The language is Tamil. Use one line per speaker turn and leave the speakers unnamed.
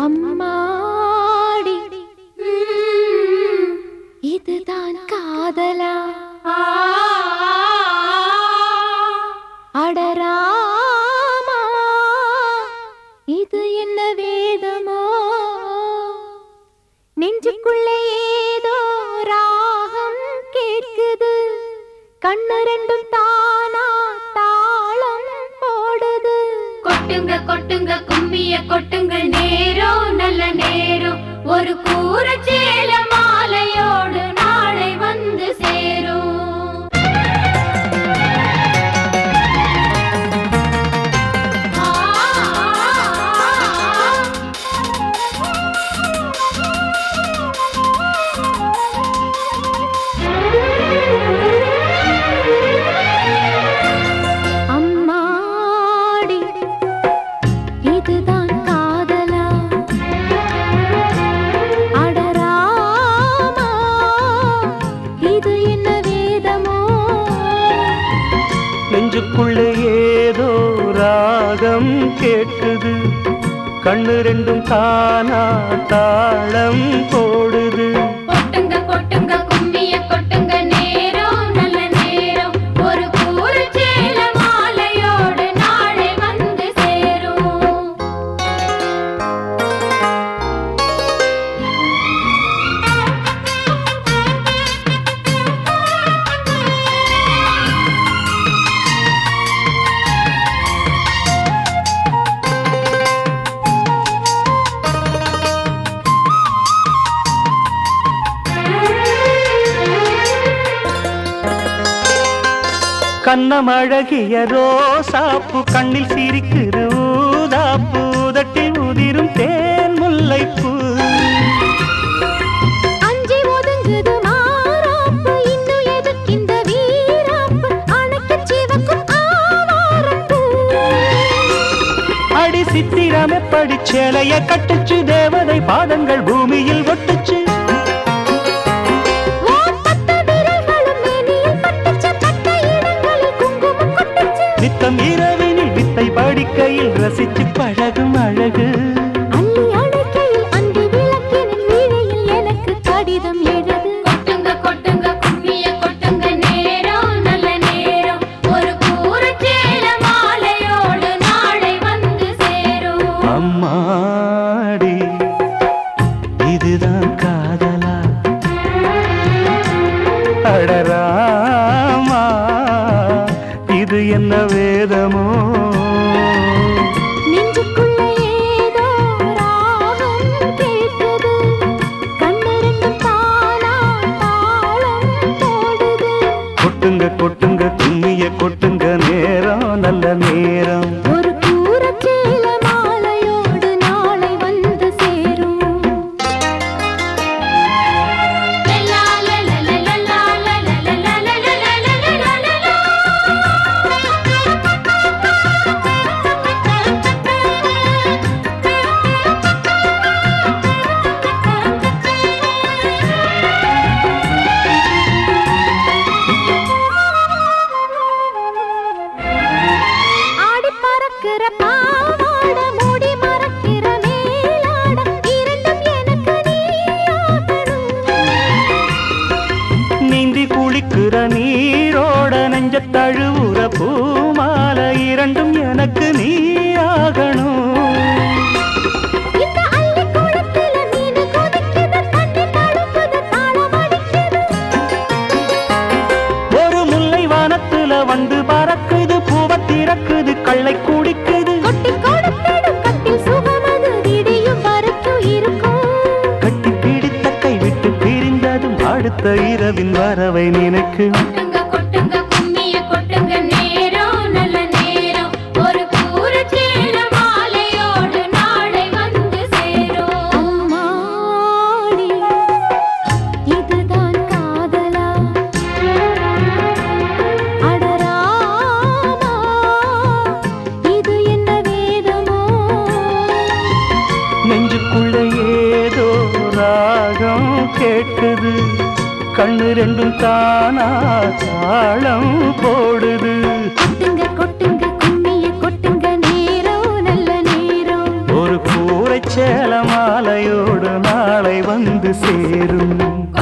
அம்மாடி ம், இதுதான் காதலா அடராமா இது என்ன வேதமோ நெஞ்சுக்குள்ளே ஏதோ ராகம் கேட்குது கண்ணு ரெண்டும் தானா தாளம் போடுது
கொட்டுங்க கொட்டுங்க கும்மிய கொட்டுங்க நேரம் நல்ல நேரம் ஒரு கூற சேல மாலையோடு நாளை வந்து சேரும் ஆ,
அம்மாடி இதுதான் காதலா அடராமா இது என்ன வேதமோ
நெஞ்சுக்குள்ளே ஏதோ ராகம் கேட்குது கண்ணு ரெண்டும் தானா தாளம் போடுது
கொட்டுங்க கொட்டுங்க கும்மிய கொட்டுங்க நேரம் நல்ல நேரம் ஒரு கூற சேல மாலையோடு நாளை வந்து சேரும்
கண்ணமழகிய ரோசாப்பு கண்ணில் சிரிக்குது ஊதாப்பு உதட்டில் உதிரும் தேன் முல்லைப்பூ
அஞ்சி ஒதுங்குது மாறாப்பு இன்னும் எதுக்கிந்த வீராப்பு அணைக்கு சிவக்கும் ஆவாரப்பூ
அடி சித்திரம் எப்படி சேலைய கட்டுச்சு தேவதை பாதங்கள் பூமியில் ஒட்டுச்சு
ஓட்டத்த விரல்களும் மேனியில் பட்டுச்சு, பட்ட இடங்களில் குங்குமம் கொட்டுச்சு.
நித்தம் இரவினில் வித்தை படிக்கையில் ரசிச்சு பழகும் அழகு
அள்ளி அணைக்கையில் அன்பு விளக்கினில் வீணையில் எனக்கு கடிதம் எழுது.
கொட்டுங்க கொட்டுங்க கும்மிய கொட்டுங்க நேரம் நல்ல நேரம் ஒரு கூற சேல மாலையோடு நாளை வந்து சேரும்
அம்மாடி இதுதான் காதலா அடராமா இது என்ன வேதமோ
நெஞ்சுக்குள்ளே ஏதோ ராகம் கேட்குது. கண்ணு ரெண்டும் தானா தாளம் போடுது.
கொட்டுங்க கொட்டுங்க கும்மிய கொட்டுங்க நேரம் நல்ல நேரம்
ஒரு கூரச்சேல மாலையோடு நாளை வந்து சேரும்
லலா லலா லலா லலா லலா லலா லலா
ஆடி பறக்கிற பாவாட மூடி மறக்கிற மேலாட இரண்டும் எனக்கு நீயாகணும்
நீந்தி குளிக்கிற நீரோட நெஞ்ச தழுவுற பூமால இரண்டும் எனக்கு நீ ஆகணும்
இந்த அள்ளி குளத்தில மீன் கொதிக்குது தண்ணி தடுக்குது தாளம் அடிக்குது
ஒரு முல்லை வானத்துல வந்து பறக்குது பூவ திறக்குது கள்ளை குடிக்குது
கொட்டி கொடுத்திடும் கட்டில் சுகமது விடியும் வரைக்கும் இருக்கும்
கட்டி பிடித்த கை விட்டு பிரிந்ததும் அடுத்த இரவின் வரவை நினைக்கு
கொட்டுங்க கொட்டுங்க கும்மிய கொட்டுங்க நேரம் நல்ல நேரம் ஒரு கூற சேல மாலையோடு நாளை வந்து சேரும்
அம்மாடி இதுதான் காதலா அடராமா இது என்ன வேதமோ
நெஞ்சுக்குள்ள ஏதோ ராகம் கேட்குது கண்ணு ரெண்டும் தானா தாளம் போடுது
கொட்டுங்க கொட்டுங்க கும்மிய கொட்டுங்க நேரம் நல்ல நேரம்
ஒரு கூரை சேலமா வந்து சேரும்